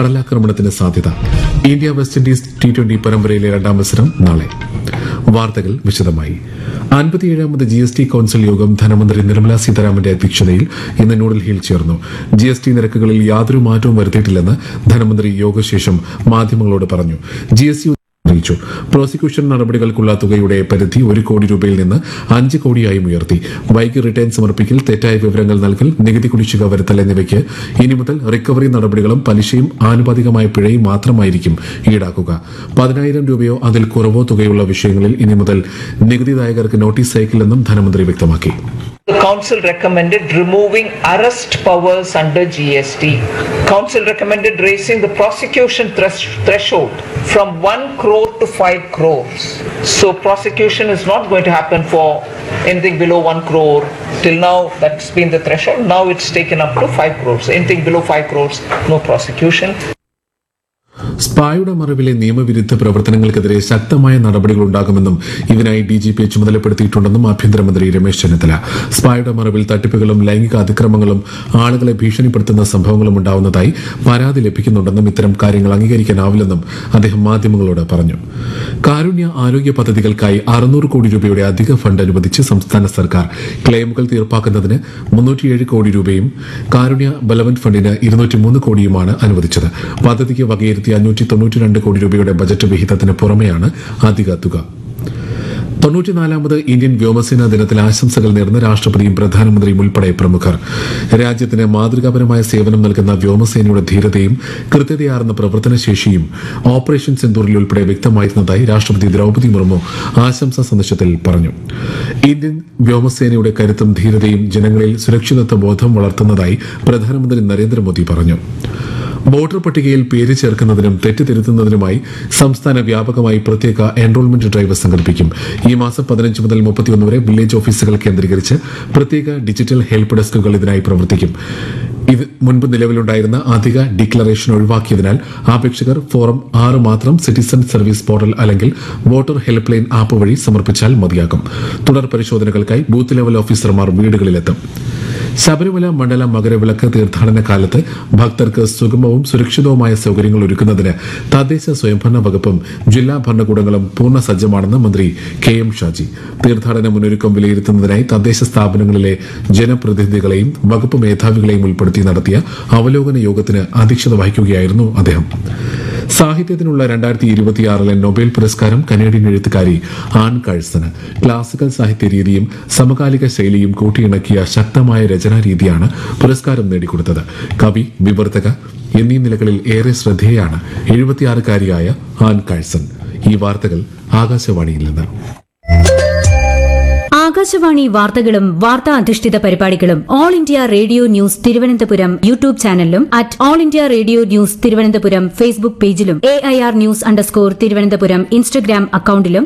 കടലാക്രമണത്തിന് സാധ്യത India West Indies T twenty പരമ്പരയിലെ രണ്ടാം മത്സരം നാളെ വാർത്തകൾ വിശദമായി അൻപത്തിയേഴാമത് ജി എസ് ടി കൌൺസിൽ യോഗം ധനമന്ത്രി നിർമ്മല സീതാരാമന്റെ അധ്യക്ഷതയിൽ ഇന്ന് ന്യൂഡൽഹിയിൽ ചേർന്നു ജി എസ് ടി നിരക്കുകളിൽ യാതൊരു മാറ്റവും വരുത്തിയിട്ടില്ലെന്ന് ധനമന്ത്രി യോഗശേഷം മാധ്യമങ്ങളോട് പറഞ്ഞു ജി എസ് ടി അറിയിച്ചു പ്രോസിക്യൂഷൻ നടപടികൾക്കുള്ള തുകയുടെ പരിധി ഒരു കോടി രൂപയിൽ നിന്ന് അഞ്ച് കോടിയായും ഉയർത്തി വൈകി റിട്ടേൺ സമർപ്പിക്കൽ തെറ്റായ വിവരങ്ങൾ നൽകൽ നികുതി കുടിശ്ശിക വരുത്തൽ എന്നിവയ്ക്ക് ഇനി മുതൽ റിക്കവറി നടപടികളും പലിശയും ആനുപാതികമായ പിഴയും മാത്രമായിരിക്കും ഈടാക്കുക പതിനായിരം രൂപയോ അതിൽ കുറവോ തുകയുള്ള വിഷയങ്ങളിൽ ഇനി മുതൽ നികുതിദായകർക്ക് നോട്ടീസ് അയക്കില്ലെന്നും ധനമന്ത്രി വ്യക്തമാക്കി The council recommended removing arrest powers under GST. Council recommended raising the prosecution thresh- threshold from 1 crore to 5 crores. So prosecution is not going to happen for anything below 1 crore. Till now, that's been the threshold. Now it's taken up to 5 crores. Anything below 5 crores, no prosecution. സ്പായുടെ മറവിലെ നിയമവിരുദ്ധ പ്രവർത്തനങ്ങൾക്കെതിരെ ശക്തമായ നടപടികൾ ഉണ്ടാകുമെന്നും ഇതിനായി D G P ചുമതലപ്പെടുത്തിയിട്ടുണ്ടെന്നും ആഭ്യന്തരമന്ത്രി രമേശ് ചെന്നിത്തല സ്പായുടെ മറവിൽ തട്ടിപ്പുകളും ലൈംഗിക അതിക്രമങ്ങളും ആളുകളെ ഭീഷണിപ്പെടുത്തുന്ന സംഭവങ്ങളും ഉണ്ടാവുന്നതായി പരാതി ലഭിക്കുന്നുണ്ടെന്നും ഇത്തരം കാര്യങ്ങൾ അംഗീകരിക്കാനാവില്ലെന്നും അദ്ദേഹം മാധ്യമങ്ങളോട് പറഞ്ഞു കാരുണ്യ ആരോഗ്യ പദ്ധതികൾക്കായി അറുന്നൂറ് കോടി രൂപയുടെ അധിക ഫണ്ട് അനുവദിച്ച് സംസ്ഥാന സർക്കാർ ക്ലെയിമുകൾ തീർപ്പാക്കുന്നതിന് മുന്നൂറ്റിയേഴ് കോടി രൂപയും കാരുണ്യ ബലവന്ത് ഫണ്ടിന് ഇരുന്നൂറ്റിമൂന്ന് കോടിയുമാണ് അനുവദിച്ചത് പദ്ധതിക്ക് വകയിരുത്തി അഞ്ഞൂറ്റി തൊണ്ണൂറ്റിരണ്ട് കോടി രൂപയുടെ ബജറ്റ് വിഹിതത്തിന് പുറമെയാണ് അധിക തുക തൊണ്ണൂറ്റിനാലാമത് ഇന്ത്യൻ വ്യോമസേനാ ദിനത്തിൽ ആശംസകൾ നേർന്ന രാഷ്ട്രപതിയും പ്രധാനമന്ത്രിയും ഉൾപ്പെടെ പ്രമുഖർ രാജ്യത്തിന് മാതൃകാപരമായ സേവനം നൽകുന്ന വ്യോമസേനയുടെ ധീരതയും കൃത്യതയാർന്ന പ്രവർത്തനശേഷിയും ഓപ്പറേഷൻ സിന്ദൂറിൽ ഉൾപ്പെടെ വ്യക്തമായിരുന്നതായി രാഷ്ട്രപതി ദ്രൗപദി മുർമു ആശംസാ സന്ദേശത്തിൽ പറഞ്ഞു ഇന്ത്യൻ വ്യോമസേനയുടെ കരുത്തും ധീരതയും ജനങ്ങളിൽ സുരക്ഷിതത്വ ബോധം വളർത്തുന്നതായി പ്രധാനമന്ത്രി നരേന്ദ്രമോദി പറഞ്ഞു വോട്ടർ പട്ടികയിൽ പേര് ചേർക്കുന്നതിനും തെറ്റ് തിരുത്തുന്നതിനുമായി സംസ്ഥാന വ്യാപകമായി പ്രത്യേക എൻറോൾമെന്റ് ഡ്രൈവ് സംഘടിപ്പിക്കും ഈ മാസം പതിനഞ്ച് മുതൽ മുപ്പത്തിയൊന്ന് വരെ വില്ലേജ് ഓഫീസുകൾ കേന്ദ്രീകരിച്ച് പ്രത്യേക ഡിജിറ്റൽ ഹെൽപ്പ് ഡെസ്കുകൾ ഇതിനായി പ്രവർത്തിക്കും ഇത് മുൻപ് നിലവിലുണ്ടായിരുന്ന അധിക ഡിക്ലറേഷൻ ഒഴിവാക്കിയതിനാൽ അപേക്ഷകർ ഫോറം ആറ് മാത്രം സിറ്റിസൺ സർവീസ് പോർട്ടൽ അല്ലെങ്കിൽ വോട്ടർ ഹെൽപ്പ് ലൈൻ ആപ്പ് വഴി സമർപ്പിച്ചാൽ മതിയാകും തുടർ പരിശോധനകൾക്കായി ബൂത്ത് ലെവൽ ഓഫീസർമാർ വീടുകളിലെത്തും ശബരിമല മണ്ഡല മകരവിളക്ക് തീർത്ഥാടന കാലത്ത് ഭക്തർക്ക് സുഗമവും സുരക്ഷിതവുമായ സൗകര്യങ്ങൾ ഒരുക്കുന്നതിന് തദ്ദേശ സ്വയംഭരണ വകുപ്പും ജില്ലാ ഭരണകൂടങ്ങളും പൂർണ്ണ സജ്ജമാണെന്ന് മന്ത്രി കെ എം ഷാജി തീർത്ഥാടന മുന്നൊരുക്കം വിലയിരുത്തുന്നതിനായി തദ്ദേശ സ്ഥാപനങ്ങളിലെ ജനപ്രതിനിധികളെയും വകുപ്പ് മേധാവികളെയും ഉൾപ്പെടുത്തി നടത്തിയ അവലോകന യോഗത്തിന് അധ്യക്ഷത വഹിക്കുകയായിരുന്നു അദ്ദേഹം സാഹിത്യത്തിനുള്ള രണ്ടായിരത്തി ഇരുപത്തിയാറിലെ നൊബേൽ പുരസ്കാരം കനേഡിയൻ എഴുത്തുകാരി ആൻ കഴ്സന് ക്ലാസിക്കൽ സാഹിത്യ രീതിയും സമകാലിക ശൈലിയും കൂട്ടിയിണക്കിയ ശക്തമായ രചനാ രീതിയാണ് പുരസ്കാരം നേടിക്കൊടുത്തത് കവി വിവർത്തക എന്നീ നിലകളിൽ ഏറെ ശ്രദ്ധേയാണ് എഴുപത്തിയാറുകാരിയായ ആൻ കഴ്സൺ ഈ വാർത്തകൾ ആകാശവാണിയിൽ നിന്ന് ആകാശവാണി വാർത്തകളും വാർത്താ അധിഷ്ഠിത പരിപാടികളും All India Radio News Thiruvananthapuram YouTube ചാനലിലും at All India Radio News Thiruvananthapuram Facebook പേജിലും A I R news underscore Thiruvananthapuram Instagram അക്കൌണ്ടിലും